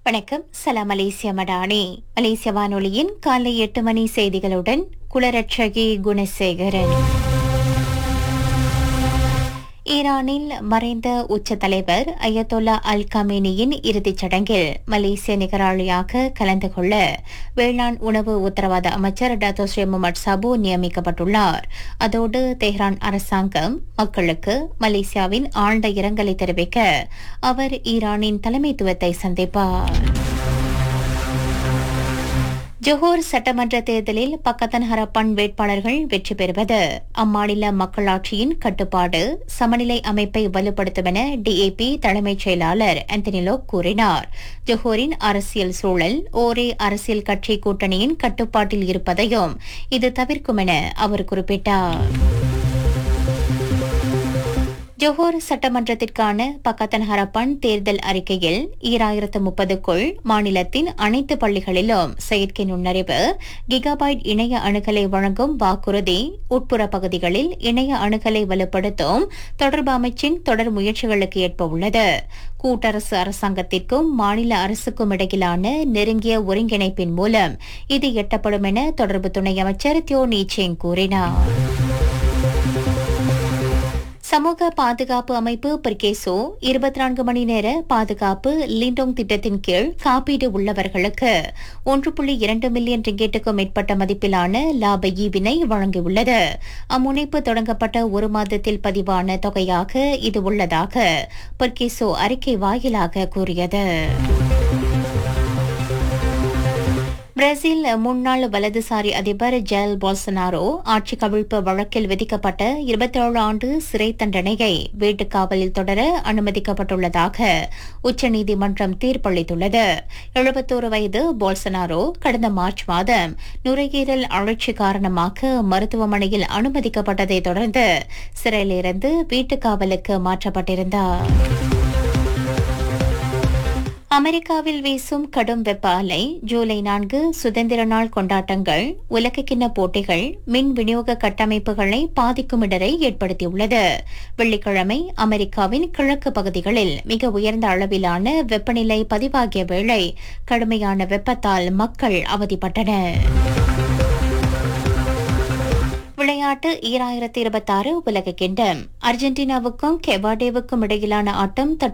வணக்கம் சலாம் மலேசிய மடானி மலேசிய வானொலியின் காலை எட்டு மணி செய்திகளுடன் குலரட்சகி குணசேகரன் ஈரானில் மறைந்த உச்ச தலைவர் அயத்தொல்லா அல் கமேனியின் இறுதிச் சடங்கில் மலேசிய நிகராளியாக கலந்து கொள்ள வேளாண் உணவு உத்தரவாத அமைச்சர் டாக்டர் ஸ்ரீ முகமது சபு நியமிக்கப்பட்டுள்ளார் அதோடு தெஹ்ரான் அரசாங்கம் மக்களுக்கு மலேசியாவின் ஆழ்ந்த இரங்கலை தெரிவிக்க அவர் ஈரானின் தலைமைத்துவத்தை சந்திப்பார் ஜொஹோர் சட்டமன்ற தேர்தலில் பக்கத்தன் ஹரப்பன் வேட்பாளர்கள் வெற்றி பெறுவது அம்மாநில மக்களாட்சியின் கட்டுப்பாடு சமநிலை அமைப்பை வலுப்படுத்தும் என டிஏபி தலைமைச் செயலாளர் ஆந்தனிலோ கூறினார் ஜொஹோரின் அரசியல் சூழல் ஓரே அரசியல் கட்சி கூட்டணியின் கட்டுப்பாட்டில் இருப்பதையும் இது தவிர்க்கும் என அவர் குறிப்பிட்டார் ஜொஹோர் சட்டமன்றத்திற்கான பக்கத்தன் ஹரப்பன் தேர்தல் அறிக்கையில் ஈராயிரத்து முப்பதுக்குள் மாநிலத்தின் அனைத்து பள்ளிகளிலும் செயற்கை நுண்ணறிவு கிகாபைட் இணைய அணுகலை வழங்கும் வாக்குறுதி உட்புற பகுதிகளில் இணைய அணுகலை வலுப்படுத்தும் தொடர்பு அமைச்சின் தொடர் முயற்சிகளுக்கு ஏற்ப உள்ளது கூட்டரசு அரசாங்கத்திற்கும் மாநில அரசுக்கும் இடையிலான நெருங்கிய ஒருங்கிணைப்பின் மூலம் இது எட்டப்படும் என தொடர்பு துணை அமைச்சர் தியோ நீச்சேங் கூறினார் சமூக பாதுகாப்பு அமைப்பு பிரிகேசோ இருபத்தி நான்கு மணி நேர பாதுகாப்பு லிண்டோங் திட்டத்தின் கீழ் காப்பீடு உள்ளவர்களுக்கு ஒன்று புள்ளி இரண்டு மில்லியன் ரிங்கெட்டுக்கும் மேற்பட்ட மதிப்பிலான லாப ஈவினை வழங்கியுள்ளது அம்முனைப்பு தொடங்கப்பட்ட ஒரு மாதத்தில் பதிவான தொகையாக இது உள்ளதாக பிரிகேசோ அறிக்கை வாயிலாக கூறியது பிரேசில் முன்னாள் வலதுசாரி அதிபர் ஜெல் போல்சனாரோ ஆட்சி கவிழ்ப்பு வழக்கில் விதிக்கப்பட்ட இருபத்தேழு ஆண்டு சிறை தண்டனையை வீட்டுக் காவலில் தொடர அனுமதிக்கப்பட்டுள்ளதாக உச்சநீதிமன்றம் தீர்ப்பளித்துள்ளது எழுபத்தோரு வயது போல்சனாரோ கடந்த மார்ச் மாதம் நுரையீரல் அழற்சி காரணமாக மருத்துவமனையில் அனுமதிக்கப்பட்டதை தொடர்ந்து சிறையிலிருந்து வீட்டுக் காவலுக்கு மாற்றப்பட்டிருந்தார் அமெரிக்காவில் வீசும் கடும் வெப்ப அலை ஜூலை நான்கு சுதந்திர நாள் கொண்டாட்டங்கள் உலகக்கிண்ண போட்டிகள் மின் விநியோக கட்டமைப்புகளை பாதிக்கும் இடரை ஏற்படுத்தியுள்ளது வெள்ளிக்கிழமை அமெரிக்காவின் கிழக்கு பகுதிகளில் மிக உயர்ந்த அளவிலான வெப்பநிலை பதிவாகிய வேளை கடுமையான வெப்பத்தால் மக்கள் அவதிப்பட்டனர் விளையாட்டு ஈராயிரத்தி இருபத்தாறு உலக கிண்டம் அர்ஜென்டினாவுக்கும் கெவாடேவுக்கும் இடையிலான ஆட்டம்